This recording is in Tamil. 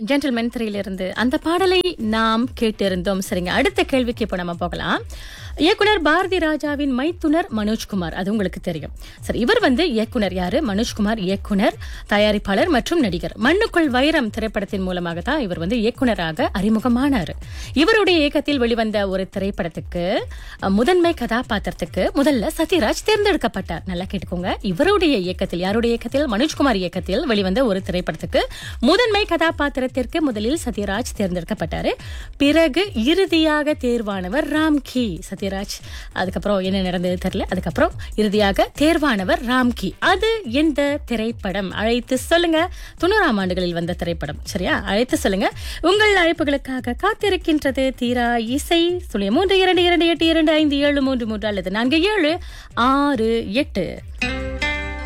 ஜென்டில்மேன் திரையிலிருந்து அந்த பாடலை நாம் கேட்டிருந்தோம் சரிங்க அடுத்த கேள்விக்கு இப்போ நம்ம போகலாம் இயக்குனர் பாரதி ராஜாவின் மைத்துனர் மனோஜ்குமார் அது உங்களுக்கு தெரியும் சரி இவர் வந்து இயக்குனர் யாரு மனோஜ்குமார் இயக்குனர் தயாரிப்பாளர் மற்றும் நடிகர் மண்ணுக்குள் வைரம் திரைப்படத்தின் மூலமாக தான் இவர் வந்து இயக்குனராக அறிமுகமானார் இவருடைய இயக்கத்தில் வெளிவந்த ஒரு திரைப்படத்துக்கு அஹ், முதன்மை கதாபாத்திரத்துக்கு முதல்ல சத்யராஜ் தேர்ந்தெடுக்கப்பட்டார் நல்லா கேட்டுக்கோங்க இவருடைய இயக்கத்தில் யாருடைய இயக்கத்தில் மனோஜ்குமார் இயக்கத்தில் வெளிவந்த ஒரு திரைப்படத்துக்கு முதன்மை கதாபாத்திரத்திற்கு முதலில் சத்யராஜ் தேர்ந்தெடுக்கப்பட்டாரு பிறகு இறுதியாக தேர்வானவர் ராம்கி சத்யராஜ் அதுக்கப்புறம் என்ன நடந்தது தெரியல அதுக்கப்புறம் இறுதியாக தேர்வானவர் ராம்கி அது எந்த திரைப்படம் அழைத்து சொல்லுங்க தொண்ணூறாம் ஆண்டுகளில் வந்த திரைப்படம் சரியா அழைத்து சொல்லுங்க உங்கள் அழைப்புகளுக்காக காத்திருக்கின்றது தீரா இசை சுழிய மூன்று இரண்டு இரண்டு எட்டு இரண்டு ஐந்து ஏழு மூன்று மூன்று அல்லது நான்கு ஏழு ஆறு எட்டு